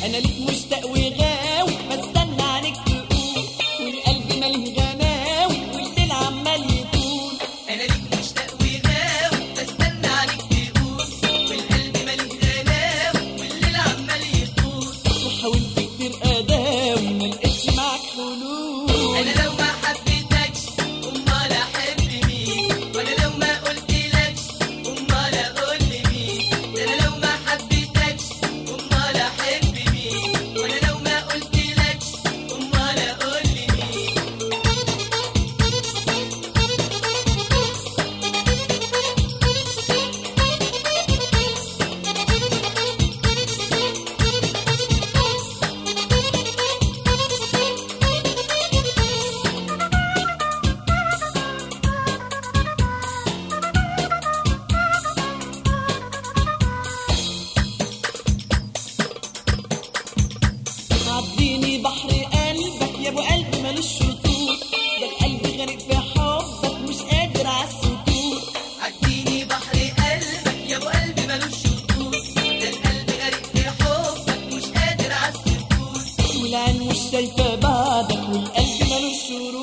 انا ليك مشتاق وغاوي بستنى عنك تقول والقلب ماله غناوي والليل عمال يطول انا ليك مشتاق وغاوي بستنى عليك تقول والقلب مالي غلاوي والليل عمال يطول وحاولت كتير اداوي ما لقيتش معاك حلول انا لو ما حبيتكش امال احب مين وانا لو ما قلتلكش امال اقول لمين انا لو ما حبيتكش امال احب مين وانا لو ما قلتلكش امال اقول لمين عديني بحر قلبك يا ابو قلب مالوش شطوط ده القلب غريب في حبك مش قادر على السكوت عديني بحر قلبك يا ابو قلبي ملوش شطوط ده القلب غريب في حبك مش قادر على السكوت والعين مش شايفه بعدك والقلب مالوش شروط